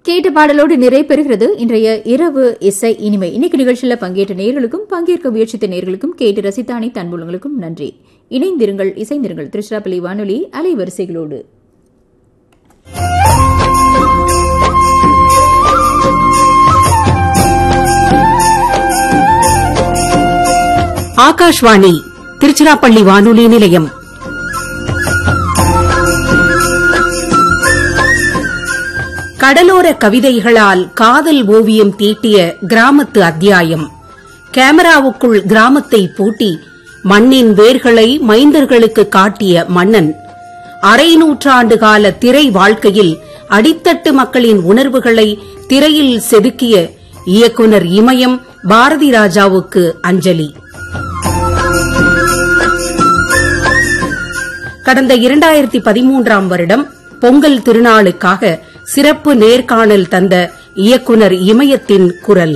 கேட்ட பாடலோடு நிறைவு பெறுகிறது இன்றைய இரவு இசை இனிமை இன்னைக்கு நிகழ்ச்சியில பங்கேற்ற நேர்களுக்கும் பங்கேற்க முயற்சித்த நேர்களுக்கும் கேட்டு ரசித்த அனைத்து அன்புள்ளங்களுக்கும் நன்றி இணைந்திருங்கள் இசைந்திருங்கள் திருச்சிராப்பள்ளி வானொலி அலைவரிசைகளோடு ஆகாஷ்வாணி திருச்சிராப்பள்ளி வானொலி நிலையம் கடலோர கவிதைகளால் காதல் ஓவியம் தீட்டிய கிராமத்து அத்தியாயம் கேமராவுக்குள் கிராமத்தை பூட்டி மண்ணின் வேர்களை மைந்தர்களுக்கு காட்டிய மன்னன் அரை நூற்றாண்டு கால திரை வாழ்க்கையில் அடித்தட்டு மக்களின் உணர்வுகளை திரையில் செதுக்கிய இயக்குனர் இமயம் பாரதி ராஜாவுக்கு அஞ்சலி கடந்த இரண்டாயிரத்தி பதிமூன்றாம் வருடம் பொங்கல் திருநாளுக்காக சிறப்பு நேர்காணல் தந்த இயக்குனர் இமயத்தின் குரல்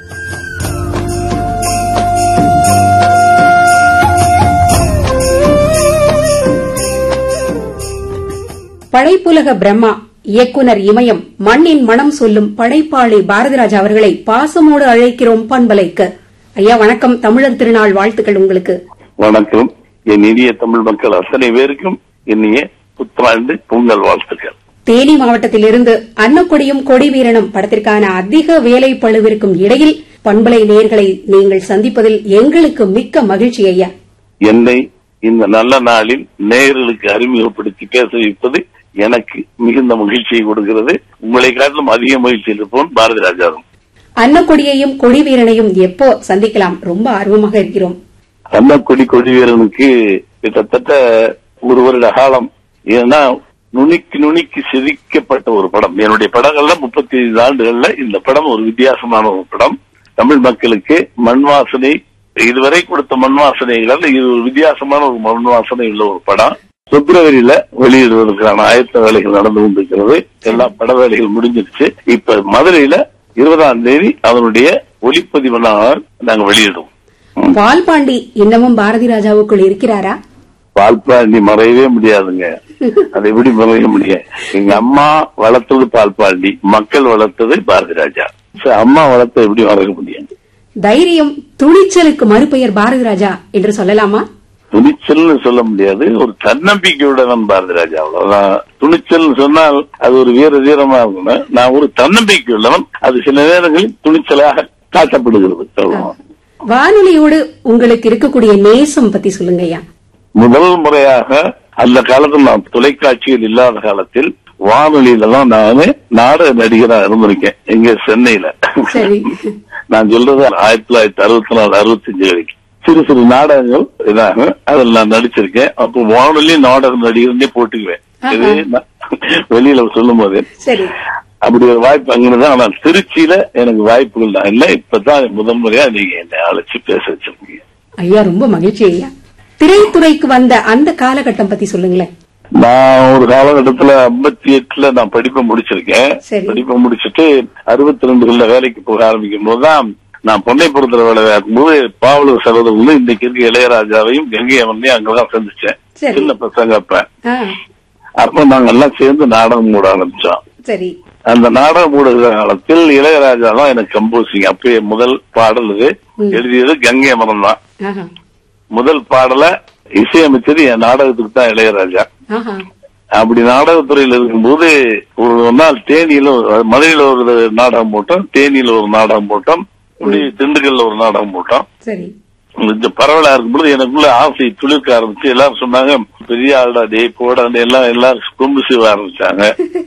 படைப்புலக பிரம்மா இயக்குனர் இமயம் மண்ணின் மனம் சொல்லும் படைப்பாளி பாரதிராஜா அவர்களை பாசமோடு அழைக்கிறோம் பண்பலைக்கு ஐயா வணக்கம் தமிழர் திருநாள் வாழ்த்துக்கள் உங்களுக்கு வணக்கம் என் இனிய தமிழ் மக்கள் அத்தனை பேருக்கும் இனிய புத்தாண்டு பொங்கல் வாழ்த்துக்கள் தேனி மாவட்டத்திலிருந்து அன்னக்கொடியும் கொடி வீரனும் படத்திற்கான அதிக வேலை பழுவிற்கும் இடையில் பண்பலை நேர்களை நீங்கள் சந்திப்பதில் எங்களுக்கு மிக்க மகிழ்ச்சி ஐயா என்னை இந்த நல்ல நாளில் நேயர்களுக்கு அறிமுகப்படுத்தி பேச வைப்பது எனக்கு மிகுந்த மகிழ்ச்சியை கொடுக்கிறது உங்களை காட்டிலும் அதிக மகிழ்ச்சியில் இருப்போம் பாரதி ராஜாவும் அன்னக்கொடியையும் கொடி வீரனையும் எப்போ சந்திக்கலாம் ரொம்ப ஆர்வமாக இருக்கிறோம் அன்னக்கொடி கொடி வீரனுக்கு கிட்டத்தட்ட ஒரு வருட காலம் ஏன்னா நுனிக்கு நுனிக்கு செதுக்கப்பட்ட ஒரு படம் என்னுடைய படங்கள்ல முப்பத்தி ஐந்து ஆண்டுகள்ல இந்த படம் ஒரு வித்தியாசமான ஒரு படம் தமிழ் மக்களுக்கு மண் வாசனை இதுவரை கொடுத்த மண் வாசனைகள் இது ஒரு வித்தியாசமான ஒரு மண் வாசனை உள்ள ஒரு படம் பிப்ரவரியில வெளியிடுவதற்கான ஆயத்த வேலைகள் நடந்து கொண்டிருக்கிறது எல்லா பட வேலைகள் முடிஞ்சிருச்சு இப்ப மதுரையில இருபதாம் தேதி அதனுடைய ஒளிப்பதிவு நாள் நாங்க வெளியிடுவோம் ம். பால்பாண்டி இன்னமும் பாரதி ராஜாவுக்குள் இருக்கிறாரா பால்பாண்டி மறையவே முடியாதுங்க அதை எப்படி மறைய முடியும் எங்க அம்மா வளர்த்தது பால்பாண்டி மக்கள் வளர்த்தது பாரதி ராஜா சோ, அம்மா வளர்த்த எப்படி மறக்க முடியும் தைரியம் துணிச்சலுக்கு மறுபெயர் பாரதி ராஜா என்று சொல்லலாமா துணிச்சல்னு சொல்ல முடியாது ஒரு தன்னம்பிக்கையுடன் பாரதி ராஜா அவ்வளவுதான் துணிச்சல்னு சொன்னால் அது ஒரு வீர தீரமா இருக்கணும் நான் ஒரு தன்னம்பிக்கை உள்ளவன் அது சில நேரங்களில் துணிச்சலாக காட்டப்படுகிறது அவ்வளவுதான். வானொலியோடு உங்களுக்கு இருக்கக்கூடிய நேசம் பத்தி சொல்லுங்க ஐயா முதல் முறையாக அந்த காலத்தில் நான் தொலைக்காட்சியில் இல்லாத காலத்தில் வானொலியில தான் நானு நாடக நடிகரா இருந்திருக்கேன் இங்க சென்னையில சரி. நான் சொல்றது ஆயிரத்தி தொள்ளாயிரத்தி அறுபத்தி நாலு அறுபத்தஞ்சு வரைக்கும் சிறு சிறு நாடகங்கள் இதாக அதில் நான் நடிச்சிருக்கேன் அப்போ வானொலி நாடக நடிகர்னே போட்டுக்குவேன் இது நான் வெளியில சொல்லும் போது சரி அப்படி ஒரு வாய்ப்பு அங்கதான் ஆனால் திருச்சியில எனக்கு வாய்ப்புகள் தான் இல்ல இப்பதான் முதல் முறையா நீங்க என்னை அழைச்சு பேச வச்சிருக்கீங்க ஐயா ரொம்ப மகிழ்ச்சி ஐயா திரைத்துறைக்கு வந்த அந்த காலகட்டம் பத்தி சொல்லுங்களேன் நான் ஒரு காலகட்டத்துல ஐம்பத்தி எட்டுல நான் படிப்பை முடிச்சிருக்கேன் சரி. படிப்பை முடிச்சிட்டு அறுபத்தி ரெண்டுல வேலைக்கு போக ஆரம்பிக்கும் போதுதான் நான் பொன்னைப்புறத்துல வேலை பார்க்கும்போது பாவலூர் சகோதரர்களும் இன்னைக்கு இருக்க இளையராஜாவையும் கங்கை அமர்னையும் அங்கதான் சந்திச்சேன் சரி. சின்ன பசங்க அப்ப ஆ, அப்ப நாங்க எல்லாம் சேர்ந்து நாடகம் மூட ஆரம்பிச்சோம் சரி அந்த நாடகம் மூடுகிற காலத்தில் இளையராஜா தான் எனக்கு கம்போசிங் அப்பயே முதல் பாடல் இது எழுதியது கங்கை அமரன் தான் ஆஹா, முதல் பாடலை இசையமைச்சது என் நாடகத்துக்கு தான் இளையராஜா ஆஹா, அப்படி நாடகத்துறையில் இருக்கும்போது ஒரு நாள் தேனியில ஒரு- மதுரையில ஒரு நாடகம் போட்டோம் தேனியில ஒரு நாடகம் போட்டோம் இப்படி திண்டுக்கல்ல ஒரு நாடகம் போட்டோம் சரி இந்த பரவலா இருக்கும்போது எனக்குள்ள ஆசை துளிர்க்க ஆரம்பிச்சு எல்லாரும் சொன்னாங்க பெரிய ஆள்டா டே போடான்னு எல்லாம் எல்லாரும் கொம்பு சீவ ஆரம்பிச்சாங்க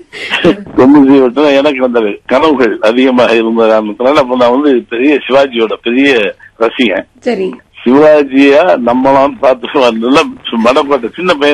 கொம்பு சீவட்டா எனக்கு அந்த கனவுகள் அதிகமாக இருந்த காரணத்தினால அப்ப நான் வந்து பெரிய சிவாஜியோட பெரிய ரசிகன் சரி சிவாஜியா நம்மளாம் பார்த்து வந்து மடப்பட்ட சின்ன பையன்